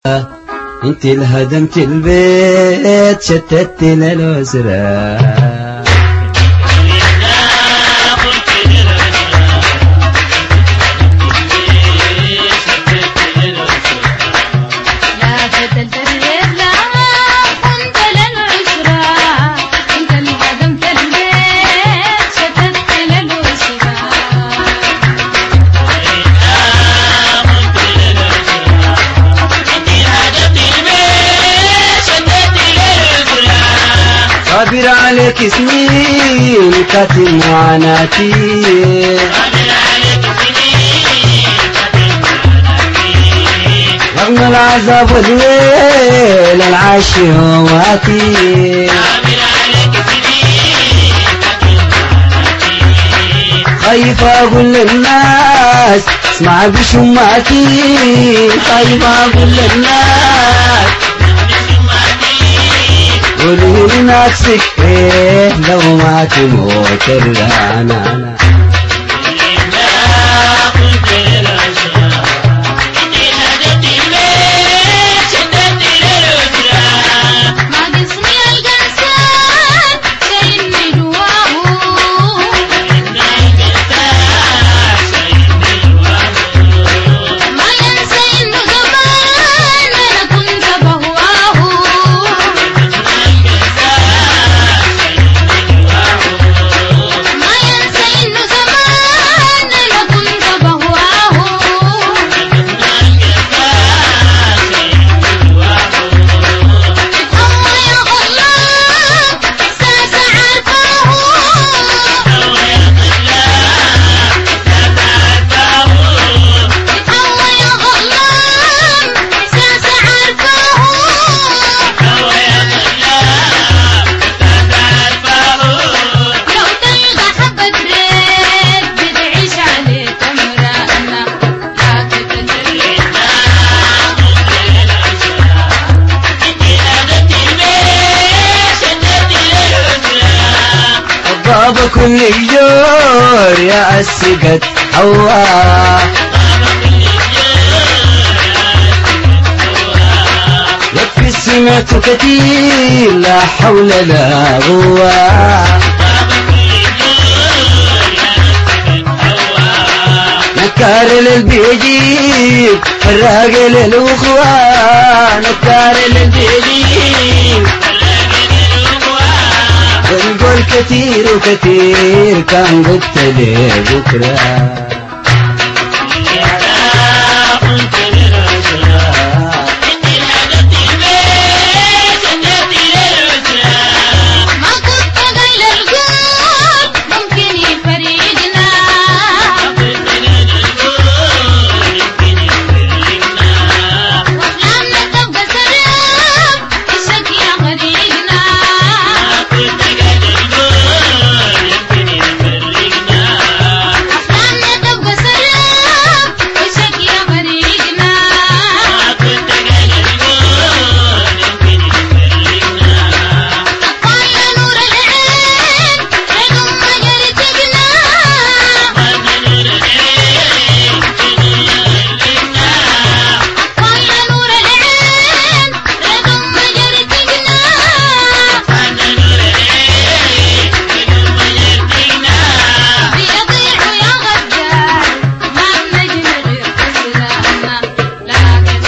انت اللي هدمت البيت شتت الأسرة لا قتلت البيت لا كنت للعشرة انت اللي هدمت البيت شتت للأسرة صابر عليك سنين كاتم معاناتي رغم العذاب والليل العاش هواتي خايف اقول للناس اسمع بشماتي خايف اقول للناس قولوا لنفسك ايه لو ما تموت الرانا ما قسمي القسام شايلني جواه ما ينسى انه زمان انا كنت بهواه ما ينسى انه زمان انا كنت بهواه الله يا الله احساس عارفاه الله يا الله احساس عارفاه لو تلقى حبة ريت بتعيش عليه تمرة أنا لا تتجري الضاب كل جور يا السقت حواء يكفي سمعت كثير لا حول لا قوة نكار للبيجيب فراق للأخوة نكار للبيجيب ونقول كثير وكثير كان قلت لي بكرة ما كنت قايل القلب ممكن يفرقنا وأحلامنا تبقى سراب الشك يغرقنا أحلامنا تبقى سراب الشك يغرقنا أطفالنا نور العين رقم ما يرتقنا أطفالنا نور العين رقم ما يرتقنا بيضيعوا يا غدار ما بنجم غير خسراننا لكن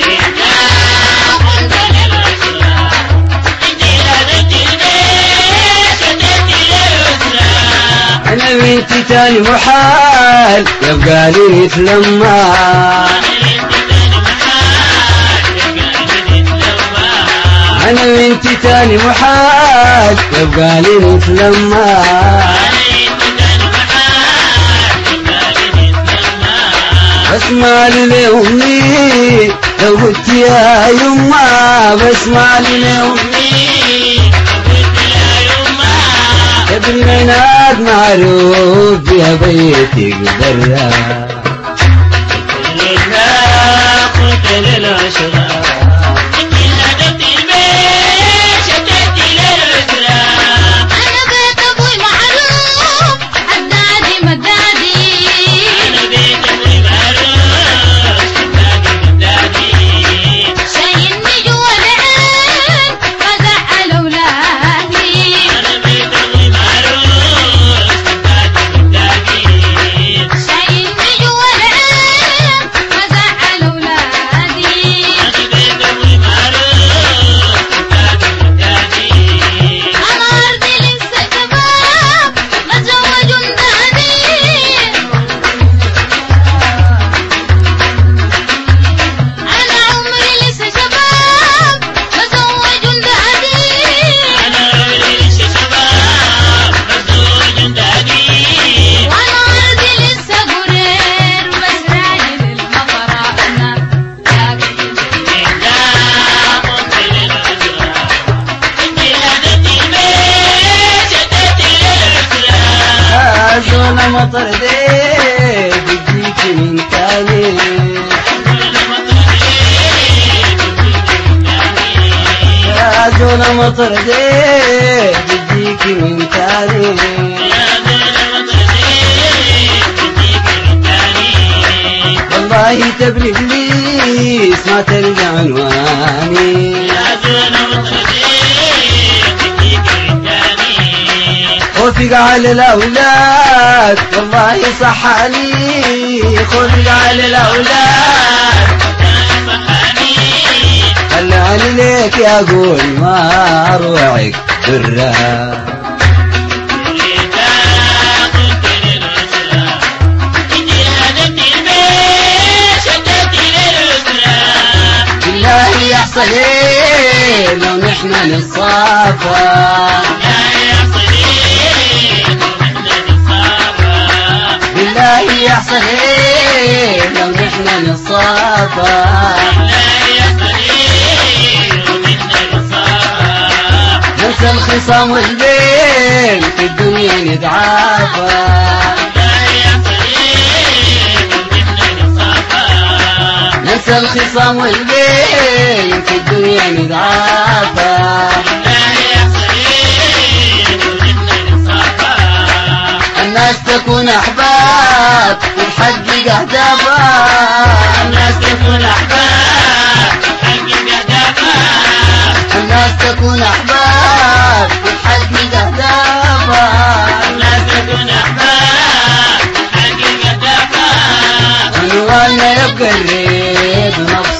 كنت أنا بنتي تاني محال يبقى لي يتلمع أنا بنتي تاني محال يبقى لي يتلمع بسمع لأمي لو قلت يا يما بسمع لأمي ابن عناد معروف يا بيتك برا أنا بيت أبوي معروف الدادي مدادي زول مطر زين بيجيك من تاني والله تبلغ لي ما تلقى عنواني خوفك على الأولاد والله صح علي خوفك على الأولاد خلاني ليك يا أقول ما أروعك برا بالله يحصل ايه لو نحن نتصافى بالله يحصل ايه لو نحن نتصافى ننسى الخصام والبين في الدنيا نتعافى ننسى الخصام والبين في الدنيا نتعافى الناس تكون أحباب وتحقق أهدافها الناس تكون أحباب الناس تكون أحباب وتحقق أهدافها عنواننا يبقى الريب نفس